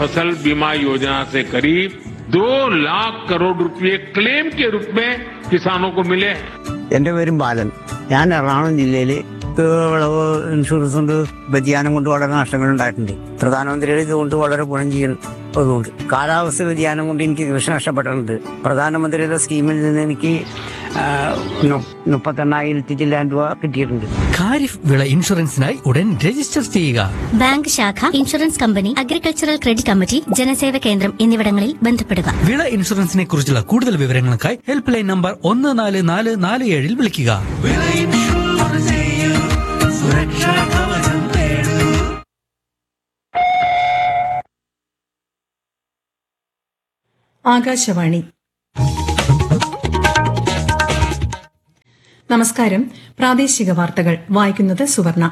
फसल बीमा योजना से करीब दो लाख करोड़ रुपए क्लेम के रूप में किसानों को मिले हैं എൻ്റെ പേരും ബാലൻ ഞാൻ എറണാകുളം ജില്ലയിൽ വിളവ് ഇൻഷുറൻസ് കൊണ്ട് വ്യതിയാനം കൊണ്ട് വളരെ നഷ്ടങ്ങൾ ഉണ്ടായിട്ടുണ്ട് പ്രധാനമന്ത്രിയുടെ ഇതുകൊണ്ട് വളരെ ഗുണം ചെയ്യുന്നതുകൊണ്ട് കാലാവസ്ഥ വ്യതിയാനം കൊണ്ട് എനിക്ക് കൃഷി നഷ്ടപ്പെട്ടിട്ടുണ്ട് പ്രധാനമന്ത്രിയുടെ സ്കീമിൽ നിന്ന് എനിക്ക് ആ, നു- മുപ്പത്തെണ്ണായിരത്തി ചില്ലാൻ രൂപ കിട്ടിയിട്ടുണ്ട് ഖാരിഫ് വിള ഇൻഷുറൻസിനായി ഉടൻ രജിസ്റ്റർ ചെയ്യുക ബാങ്ക് ശാഖ insurance company agricultural credit committee ജനസേവ കേന്ദ്രം എന്നിവിടങ്ങളിൽ ബന്ധപ്പെടുക വിള ഇൻഷുറൻസിനെ കുറിച്ചുള്ള കൂടുതൽ വിവരങ്ങൾക്കായി ഹെൽപ്പ് ലൈൻ നമ്പർ ഒന്ന് നാല് നാല് നാല് ഏഴിൽ വിളിക്കുക വിള ഇൻഷുർ ചെയ്യൂ, സുരക്ഷാ കവചം നേടൂ. ആകാശവാണി നമസ്കാരം പ്രാദേശിക വാർത്തകൾ വായിക്കുന്നത് സുവർണ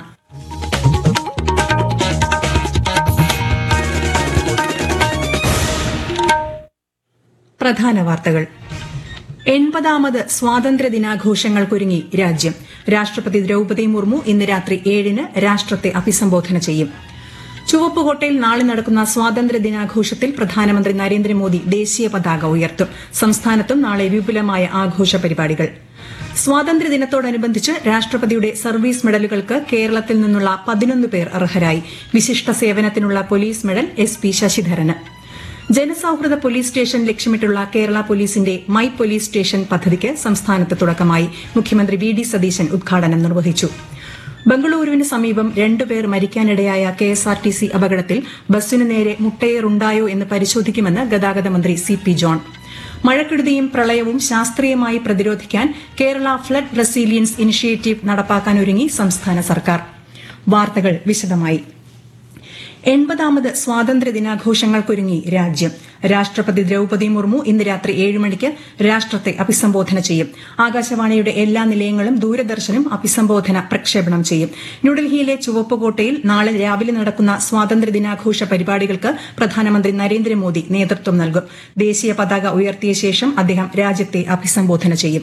പ്രധാന വാർത്തകൾ എൺപതാമത് സ്വാതന്ത്ര്യ ദിനാഘോഷങ്ങൾക്കൊരുങ്ങി രാജ്യം രാഷ്ട്രപതി ദ്രൌപദി മുർമു ഇന്ന് രാത്രി ഏഴിന് രാഷ്ട്രത്തെ അഭിസംബോധന ചെയ്യും ചുവപ്പുകോട്ടയിൽ നാളെ നടക്കുന്ന സ്വാതന്ത്ര്യ ദിനാഘോഷത്തിൽ പ്രധാനമന്ത്രി നരേന്ദ്രമോദി ദേശീയ പതാക ഉയർത്തും സംസ്ഥാനത്തും നാളെ വിപുലമായ ആഘോഷ പരിപാടികൾ സ്വാതന്ത്ര്യദിനത്തോടനുബന്ധിച്ച് രാഷ്ട്രപതിയുടെ സർവീസ് മെഡലുകൾക്ക് കേരളത്തിൽ നിന്നുള്ള പതിനൊന്ന് പേർ അർഹരായി വിശിഷ്ട സേവനത്തിനുള്ള പോലീസ് മെഡൽ എസ് പി ശശിധരന് ജനസൌഹൃദ പോലീസ് സ്റ്റേഷൻ ലക്ഷ്യമിട്ടുള്ള കേരള പോലീസിന്റെ മൈ പോലീസ് സ്റ്റേഷൻ പദ്ധതിക്ക് സംസ്ഥാനത്ത് തുടക്കമായി മുഖ്യമന്ത്രി വി ഡി സതീശൻ ഉദ്ഘാടനം നിർവഹിച്ചു ബംഗളൂരുവിന് സമീപം രണ്ടുപേർ മരിക്കാനിടയായ K S R T C അപകടത്തിൽ ബസ്സിനു നേരെ മുട്ടയേറുണ്ടായോ എന്ന് പരിശോധിക്കുമെന്ന് ഗതാഗത മന്ത്രി സി പി ജോൺ മഴക്കെടുതിയും പ്രളയവും ശാസ്ത്രീയമായി പ്രതിരോധിക്കാൻ കേരള ഫ്ലഡ് റെസീലിയൻസ് ഇനിഷ്യേറ്റീവ് നടപ്പാക്കാനൊരുങ്ങി സംസ്ഥാന സർക്കാർ വാർത്തകൾ വിശദമായി എൺപതാമത് സ്വാതന്ത്ര്യ ദിനാഘോഷങ്ങൾക്കൊരുങ്ങി രാജ്യം രാഷ്ട്രപതി ദ്രൌപദി മുർമു ഇന്ന് രാത്രി ഏഴ് മണിക്ക് രാഷ്ട്രത്തെ അഭിസംബോധന ചെയ്യും ആകാശവാണിയുടെ എല്ലാ നിലയങ്ങളും ദൂരദർശനും അഭിസംബോധന പ്രക്ഷേപണം ചെയ്യും ന്യൂഡൽഹിയിലെ ചുവപ്പുകോട്ടയിൽ നാളെ രാവിലെ നടക്കുന്ന സ്വാതന്ത്ര്യ ദിനാഘോഷ പരിപാടികൾക്ക് പ്രധാനമന്ത്രി നരേന്ദ്രമോദി നേതൃത്വം നൽകും ദേശീയ പതാക ഉയർത്തിയ ശേഷം അദ്ദേഹം രാജ്യത്തെ അഭിസംബോധന ചെയ്യും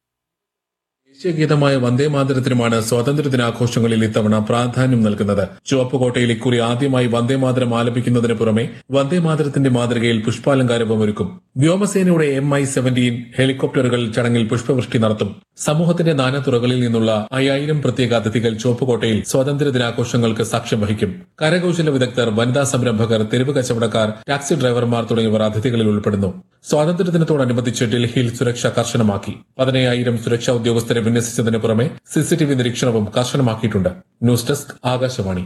ദേശീയഗീതമായ വന്ദേ മാതരത്തിനുമാണ് സ്വാതന്ത്ര്യ ദിനാഘോഷങ്ങളിൽ ഇത്തവണ പ്രാധാന്യം നൽകുന്നത് ചുവപ്പുകോട്ടയിൽ ഇക്കുറി ആദ്യമായി വന്ദേ മാതരം ആലപിക്കുന്നതിന് പുറമെ വന്ദേ മാതരത്തിന്റെ മാതൃകയിൽ പുഷ്പാലങ്കാരവും ഒരുക്കും വ്യോമസേനയുടെ എം ഐ സെവന്റീൻ ഹെലികോപ്റ്ററുകൾ ചടങ്ങിൽ പുഷ്പവൃഷ്ടി നടത്തും സമൂഹത്തിന്റെ നാനാതുറകളിൽ നിന്നുള്ള അയ്യായിരം പ്രത്യേക അതിഥികൾ ചുവപ്പുകോട്ടയിൽ സ്വാതന്ത്ര്യ ദിനാഘോഷങ്ങൾക്ക് സാക്ഷ്യം വഹിക്കും കരകൌശല വിദഗ്ധർ വനിതാ സംരംഭകർ തെരുവ് കച്ചവടക്കാർ ടാക്സി ഡ്രൈവർമാർ തുടങ്ങിയവർ അതിഥികളിൽ ഉൾപ്പെടുന്നു സ്വാതന്ത്ര്യദിനത്തോടനുബന്ധിച്ച് ഡൽഹിയിൽ സുരക്ഷ കർശനമാക്കി പതിനയ്യായിരം സുരക്ഷാ ഉദ്യോഗസ്ഥരെ വിന്യസിച്ചതിന് പുറമെ സിസിടിവി നിരീക്ഷണവും കർശനമാക്കിയിട്ടുണ്ട് ന്യൂസ് ഡെസ്ക് ആകാശവാണി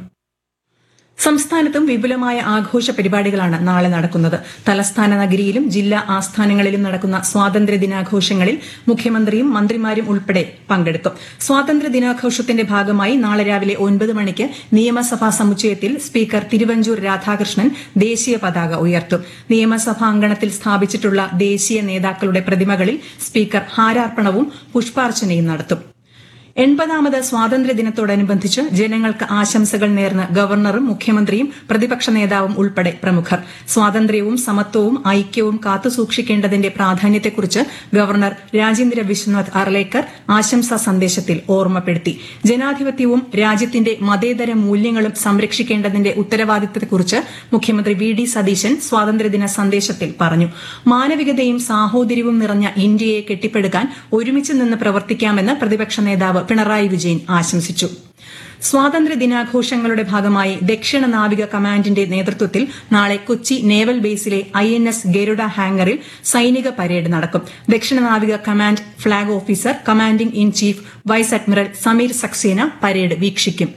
സംസ്ഥാനത്തും വിപുലമായ ആഘോഷ പരിപാടികളാണ് നാളെ നടക്കുന്നത് തലസ്ഥാന നഗരിയിലും ജില്ലാ ആസ്ഥാനങ്ങളിലും നടക്കുന്ന സ്വാതന്ത്ര്യ ദിനാഘോഷങ്ങളിൽ മുഖ്യമന്ത്രിയും മന്ത്രിമാരും ഉൾപ്പെടെ പങ്കെടുക്കും സ്വാതന്ത്ര്യ ദിനാഘോഷത്തിന്റെ ഭാഗമായി നാളെ രാവിലെ ഒൻപത് മണിക്ക് നിയമസഭാ സമുച്ചയത്തിൽ സ്പീക്കർ തിരുവഞ്ചൂർ രാധാകൃഷ്ണൻ ദേശീയ പതാക ഉയർത്തും നിയമസഭാ അങ്കണത്തിൽ സ്ഥാപിച്ചിട്ടുള്ള ദേശീയ നേതാക്കളുടെ പ്രതിമകളിൽ സ്പീക്കർ ഹാരാർപ്പണവും പുഷ്പാർച്ചനയും നടത്തും എൺപതാമത് സ്വാതന്ത്ര്യ ദിനത്തോടനുബന്ധിച്ച് ജനങ്ങൾക്ക് ആശംസകൾ നേർന്ന് ഗവർണറും മുഖ്യമന്ത്രിയും പ്രതിപക്ഷ നേതാവും ഉൾപ്പെടെ പ്രമുഖർ സ്വാതന്ത്ര്യവും സമത്വവും ഐക്യവും കാത്തുസൂക്ഷിക്കേണ്ടതിന്റെ പ്രാധാന്യത്തെക്കുറിച്ച് ഗവർണർ രാജേന്ദ്ര വിശ്വനാഥ് അർലേക്കർ ആശംസാ സന്ദേശത്തിൽ ഓർമ്മപ്പെടുത്തി ജനാധിപത്യവും രാജ്യത്തിന്റെ മതേതര മൂല്യങ്ങളും സംരക്ഷിക്കേണ്ടതിന്റെ ഉത്തരവാദിത്തത്തെക്കുറിച്ച് മുഖ്യമന്ത്രി വി ഡി സതീശൻ സ്വാതന്ത്ര്യദിന സന്ദേശത്തിൽ പറഞ്ഞു മാനവികതയും സാഹോദര്യവും നിറഞ്ഞ ഇന്ത്യയെ കെട്ടിപ്പടുക്കാൻ ഒരുമിച്ച് നിന്ന് പ്രവർത്തിക്കാമെന്ന് പ്രതിപക്ഷ നേതാവ് പിണറായി വിജയൻ ആശംസിച്ചു സ്വാതന്ത്ര്യ ദിനാഘോഷങ്ങളുടെ ഭാഗമായി ദക്ഷിണ നാവിക കമാൻഡിന്റെ നേതൃത്വത്തിൽ നാളെ കൊച്ചി നേവൽ ബേസിലെ ഐ എൻ എസ് ഗരുഡ ഹാംഗറിൽ സൈനിക പരേഡ് നടക്കും ദക്ഷിണ നാവിക command flag officer commanding in chief vice admiral Sameer Saxena parade വീക്ഷിക്കും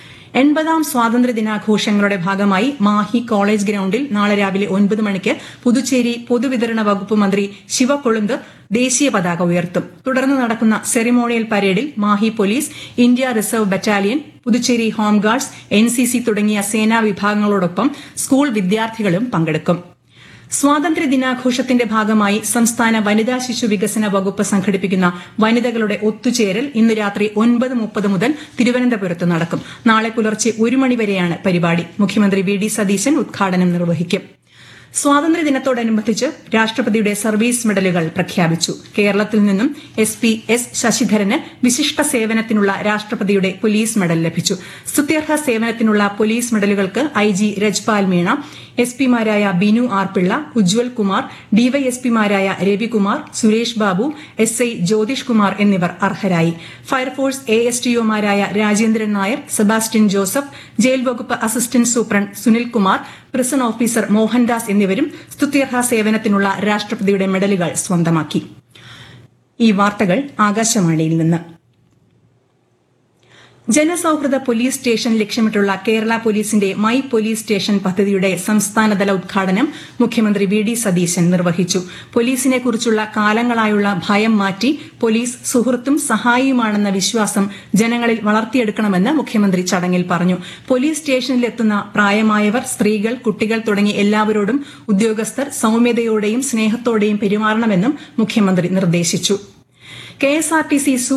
എൺപതാം സ്വാതന്ത്ര്യ ദിനാഘോഷങ്ങളുടെ ഭാഗമായി മാഹി കോളേജ് ഗ്രൌണ്ടിൽ നാളെ രാവിലെ ഒൻപത് മണിക്ക് പുതുച്ചേരി പൊതുവിതരണ വകുപ്പ് മന്ത്രി ശിവകൊളുന്ത് ദേശീയ പതാക ഉയർത്തും തുടർന്ന് നടക്കുന്ന സെറിമോണിയൽ പരേഡിൽ Mahe police India reserve battalion Puducherry home guards NCC തുടങ്ങിയ സേനാ വിഭാഗങ്ങളോടൊപ്പം സ്കൂൾ വിദ്യാർത്ഥികളും പങ്കെടുക്കും സ്വാതന്ത്ര്യ ദിനാഘോഷത്തിന്റെ ഭാഗമായി സംസ്ഥാന വനിതാ ശിശു വികസന വകുപ്പ് സംഘടിപ്പിക്കുന്ന വനിതകളുടെ ഒത്തുചേരൽ ഇന്ന് രാത്രി ഒൻപത് മുപ്പത് മുതൽ തിരുവനന്തപുരത്ത് നടക്കും നാളെ പുലർച്ചെ ഒരു മണിവരെയാണ് പരിപാടി മുഖ്യമന്ത്രി വി ഡി സതീശൻ ഉദ്ഘാടനം നിർവഹിക്കും സ്വാതന്ത്ര്യദിനത്തോടനുബന്ധിച്ച് രാഷ്ട്രപതിയുടെ സർവീസ് മെഡലുകൾ പ്രഖ്യാപിച്ചു കേരളത്തിൽ നിന്നും എസ് പി എസ് ശശിധരന് വിശിഷ്ട സേവനത്തിനുള്ള രാഷ്ട്രപതിയുടെ പോലീസ് മെഡൽ ലഭിച്ചു സ്തുത്യർഹ സേവനത്തിനുള്ള പോലീസ് മെഡലുകൾക്ക് I G Rajpal Meena S പിമാരായ ബിനു ആർ പിള്ള ഉജ്വൽ കുമാർ ഡിവൈഎസ്പിമാരായ രവികുമാർ സുരേഷ് ബാബു എസ് ഐ ജ്യോതിഷ് കുമാർ എന്നിവർ അർഹരായി ഫയർഫോഴ്സ് എ എസ് ടിഒമാരായ Rajendran Nair Sebastian Joseph jail വകുപ്പ് assistant superintendent Sunil Kumar prison officer Mohandas എന്നിവരും സ്തുത്യർഹ സേവനത്തിനുള്ള രാഷ്ട്രപതിയുടെ മെഡലുകൾ സ്വന്തമാക്കി ഈ വാർത്തകൾ ആകാശവാണിയിൽ നിന്ന് ജനസൌഹൃദ പോലീസ് സ്റ്റേഷൻ ലക്ഷ്യമിട്ടുള്ള കേരള പോലീസിന്റെ മൈ പോലീസ് സ്റ്റേഷൻ പദ്ധതിയുടെ സംസ്ഥാനതല ഉദ്ഘാടനം മുഖ്യമന്ത്രി വി ഡി സതീശൻ നിർവഹിച്ചു പോലീസിനെ കുറിച്ചുള്ള കാലങ്ങളായുള്ള ഭയം മാറ്റി പോലീസ് സുഹൃത്തും സഹായിയുമാണെന്ന വിശ്വാസം ജനങ്ങളിൽ വളർത്തിയെടുക്കണമെന്ന് മുഖ്യമന്ത്രി ചടങ്ങിൽ പറഞ്ഞു പോലീസ് സ്റ്റേഷനിലെത്തുന്ന പ്രായമായവർ സ്ത്രീകൾ കുട്ടികൾ തുടങ്ങി എല്ലാവരോടും ഉദ്യോഗസ്ഥർ സൌമ്യതയോടെയും സ്നേഹത്തോടെയും പെരുമാറണമെന്നും മുഖ്യമന്ത്രി നിർദ്ദേശിച്ചു K S R T C